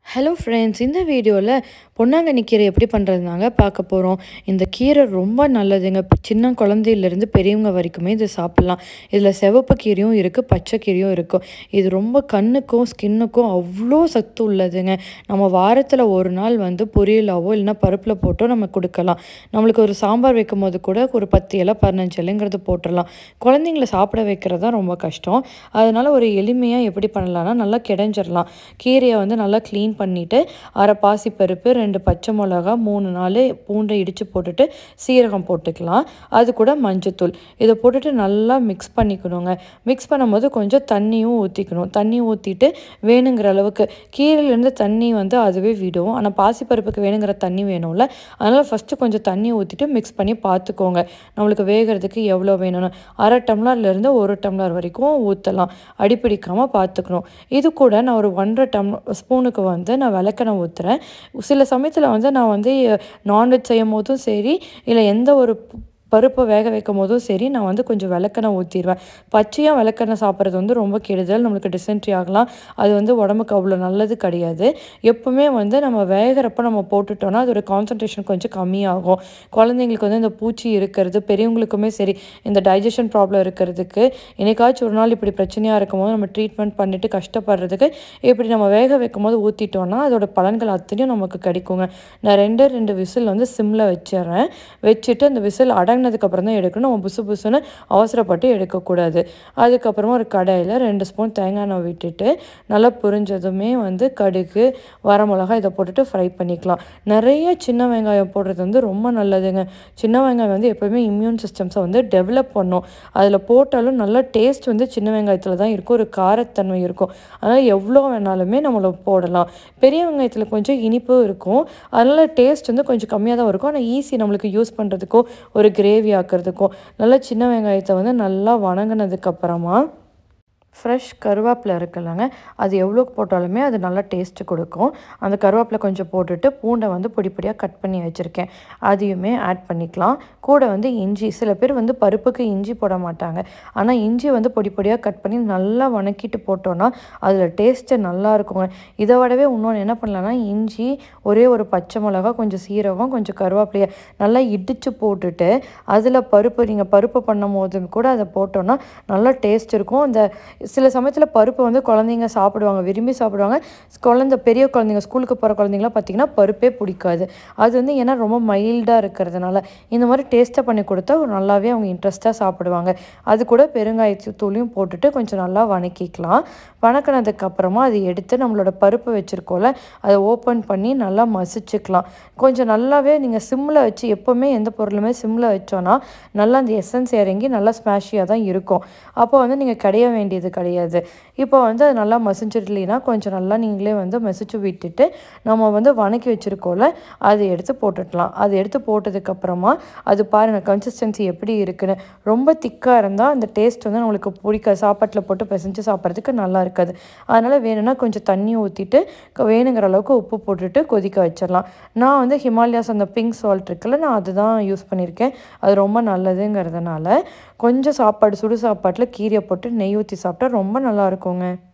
hello friends இந்த வீடியோவில் பொன்னாங்கண்ணி கீரை எப்படி பண்ணுறதுனாங்க பார்க்க போகிறோம் இந்த கீரை ரொம்ப நல்லதுங்க இப்ப சின்ன குழந்தையிலேருந்து பெரியவங்க வரைக்குமே இது சாப்பிட்லாம் இதில் சிவப்பு கீரையும் இருக்குது பச்சை கீரையும் இருக்கும் இது ரொம்ப கண்ணுக்கும் ஸ்கின்னுக்கும் அவ்வளோ சத்து உள்ளதுங்க நம்ம வாரத்தில் ஒரு நாள் வந்து பொரியலாவோ இல்லைன்னா பருப்பில் போட்டோ நம்ம கொடுக்கலாம் நம்மளுக்கு ஒரு சாம்பார் வைக்கும் போது கூட ஒரு பத்து இலை பதினஞ்சு இலைங்கிறது போட்டுடலாம் குழந்தைங்கள சாப்பிட வைக்கிறது தான் ரொம்ப கஷ்டம் அதனால் ஒரு எளிமையாக எப்படி பண்ணலாம்னா நல்லா கிடைஞ்சிடலாம் கீரையை வந்து நல்லா க்ளீன் பண்ணிவிட்டு அரை பாசி பருப்பு ரெண்டு பச்சை மிளகா மூணு நாலு பூண்டை இடித்து போட்டுட்டு சீரகம் போட்டுக்கலாம் அது கூட மஞ்சத்தூள் இதை போட்டுட்டு நல்லா மிக்ஸ் பண்ணிக்கணுங்க மிக்ஸ் பண்ணும்போது கொஞ்சம் தண்ணியும் ஊற்றிக்கணும் தண்ணி ஊற்றிட்டு வேணுங்கிற அளவுக்கு கீரையிலேருந்து தண்ணி வந்து அதுவே விடும் ஆனால் பாசிப்பருப்புக்கு வேணுங்கிற தண்ணி வேணும்ல அதனால் ஃபஸ்ட்டு கொஞ்சம் தண்ணி ஊற்றிட்டு மிக்ஸ் பண்ணி பார்த்துக்கோங்க நம்மளுக்கு வேகிறதுக்கு எவ்வளோ வேணும்னு அரை டம்ளர்லேருந்து ஒரு டம்ளர் வரைக்கும் ஊற்றலாம் அடிப்பிடிக்காமல் பார்த்துக்கணும் இது கூட நான் ஒரு ஒன்றரை டம்ளர் ஸ்பூனுக்கு வந்து நான் விளக்கெண்ணெய் ஊற்றுறேன் சில சமயத்தில் வந்து நான் வந்து நான்வெஜ் செய்யும் போதும் சரி இல்லை எந்த ஒரு பருப்பை வேக வைக்கும் போதும் சரி நான் வந்து கொஞ்சம் விளக்கெண்ணெய் ஊற்றிடுவேன் பச்சையாக விளக்கெண்ணெய் சாப்பிட்றது வந்து ரொம்ப கெடுதல் நம்மளுக்கு டிசென்ட்ரி ஆகலாம் அது வந்து உடம்புக்கு அவ்வளோ நல்லது கிடையாது எப்பவுமே வந்து நம்ம வேகிறப்ப நம்ம போட்டுட்டோம்னா அதோட கான்சன்ட்ரேஷன் கொஞ்சம் கம்மியாகும் குழந்தைங்களுக்கு வந்து இந்த பூச்சி இருக்கிறது பெரியவங்களுக்குமே சரி இந்த டைஜஷன் ப்ராப்ளம் இருக்கிறதுக்கு என்னைக்காச்சும் ஒரு நாள் இப்படி பிரச்சனையாக இருக்கும் போது நம்ம ட்ரீட்மெண்ட் பண்ணிட்டு கஷ்டப்படுறதுக்கு இப்படி நம்ம வேக வைக்கும் போது ஊற்றிட்டோம்னா அதோட பலன்கள் அத்தனையும் நமக்கு கிடைக்குங்க நான் ரெண்டே ரெண்டு விசில் வந்து சிம்மில் வச்சிடுறேன் வச்சுட்டு அந்த விசில் அடங்க அடங்கினதுக்கப்புறம் தான் எடுக்கணும் நம்ம புசு புசுன்னு அவசரப்பட்டு எடுக்கக்கூடாது அதுக்கப்புறமா ஒரு கடாயில் ரெண்டு ஸ்பூன் தேங்காய் எண்ணெய் விட்டுட்டு நல்லா புரிஞ்சதுமே வந்து கடுகு வரமிளகாய் இதை போட்டுட்டு ஃப்ரை பண்ணிக்கலாம் நிறைய சின்ன வெங்காயம் போடுறது வந்து ரொம்ப நல்லதுங்க சின்ன வெங்காயம் வந்து எப்போவுமே இம்யூன் சிஸ்டம்ஸை வந்து டெவலப் பண்ணும் அதில் போட்டாலும் நல்ல டேஸ்ட் வந்து சின்ன வெங்காயத்தில் தான் இருக்கும் ஒரு காரத்தன்மை இருக்கும் அதனால் எவ்வளோ வேணாலுமே நம்மளை போடலாம் பெரிய வெங்காயத்தில் கொஞ்சம் இனிப்பும் இருக்கும் அதனால் டேஸ்ட் வந்து கொஞ்சம் கம்மியாக தான் இருக்கும் ஆனால் ஈஸி நம்மளுக்கு யூஸ் பண்ணுறதுக்கோ ஒரு கிரேவி ஆக்கிறதுக்கும் நல்லா சின்ன வெங்காயத்தை வந்து நல்லா வணங்கினதுக்கப்புறமா ஃப்ரெஷ் கருவேப்பிலை இருக்குல்லங்க அது எவ்வளோக்கு போட்டாலுமே அது நல்லா டேஸ்ட்டு கொடுக்கும் அந்த கருவேப்பிலை கொஞ்சம் போட்டுட்டு பூண்டை வந்து பொடி பொடியாக கட் பண்ணி வச்சுருக்கேன் அதையுமே ஆட் பண்ணிக்கலாம் கூட வந்து இஞ்சி சில பேர் வந்து பருப்புக்கு இஞ்சி போட மாட்டாங்க ஆனால் இஞ்சி வந்து பொடி பொடியாக கட் பண்ணி நல்லா வணக்கிட்டு போட்டோன்னா அதில் டேஸ்ட்டு நல்லா இருக்குங்க இதை விடவே இன்னொன்று என்ன பண்ணலான்னா இஞ்சி ஒரே ஒரு பச்சை மிளகா கொஞ்சம் சீரகம் கொஞ்சம் கருவேப்பிலையை நல்லா இடித்து போட்டுட்டு அதில் பருப்பு நீங்கள் பருப்பு பண்ணும் போது கூட அதை போட்டோன்னா நல்லா டேஸ்ட் இருக்கும் அந்த சில சமயத்தில் பருப்பு வந்து குழந்தைங்க சாப்பிடுவாங்க விரும்பி சாப்பிடுவாங்க குழந்த பெரிய குழந்தைங்க ஸ்கூலுக்கு போகிற குழந்தைங்களாம் பார்த்திங்கன்னா பருப்பே பிடிக்காது அது வந்து ஏன்னா ரொம்ப மைல்டாக இருக்கிறதுனால இந்த மாதிரி டேஸ்ட்டாக பண்ணி கொடுத்தா நல்லாவே அவங்க இன்ட்ரெஸ்ட்டாக சாப்பிடுவாங்க அது கூட பெருங்காயத்தூளையும் போட்டுட்டு கொஞ்சம் நல்லா வணக்கிக்கலாம் வணக்கினதுக்கப்புறமா அதை எடுத்து நம்மளோட பருப்பு வச்சுருக்கோம்ல அதை ஓப்பன் பண்ணி நல்லா மசிச்சுக்கலாம் கொஞ்சம் நல்லாவே நீங்கள் சிம்மில் வச்சு எப்போவுமே எந்த பொருளுமே சிம்மில் வச்சோன்னா நல்லா அந்த எசன்ஸ் இறங்கி நல்லா ஸ்மாஷியாக தான் இருக்கும் அப்போ வந்து நீங்கள் கடைய வேண்டியது கிடையாது இப்போ வந்து அது நல்லா மசிஞ்சிடலைன்னா கொஞ்சம் நல்லா நீங்களே வந்து மசிச்சு விட்டுட்டு நம்ம வந்து வணக்கி வச்சுருக்கோம்ல அதை எடுத்து போட்டுடலாம் அது எடுத்து போட்டதுக்கப்புறமா அது பாருங்கள் கன்சிஸ்டன்சி எப்படி இருக்குன்னு ரொம்ப திக்காக இருந்தால் அந்த டேஸ்ட் வந்து நம்மளுக்கு பிடிக்காது சாப்பாட்டில் போட்டு பிசைஞ்சு சாப்பிட்றதுக்கு நல்லா இருக்காது அதனால் வேணும்னா கொஞ்சம் தண்ணி ஊற்றிட்டு வேணுங்கிற அளவுக்கு உப்பு போட்டுட்டு கொதிக்க வச்சிடலாம் நான் வந்து ஹிமாலயாஸ் அந்த பிங்க் சால்ட் இருக்குல்ல நான் அதுதான் யூஸ் பண்ணியிருக்கேன் அது ரொம்ப நல்லதுங்கிறதுனால கொஞ்சம் சாப்பாடு சுடு சாப்பாட்டில் கீரையை போட்டு நெய் ஊற்றி சாப்பிட்டா ரொம்ப நல்லா இருக்குங்க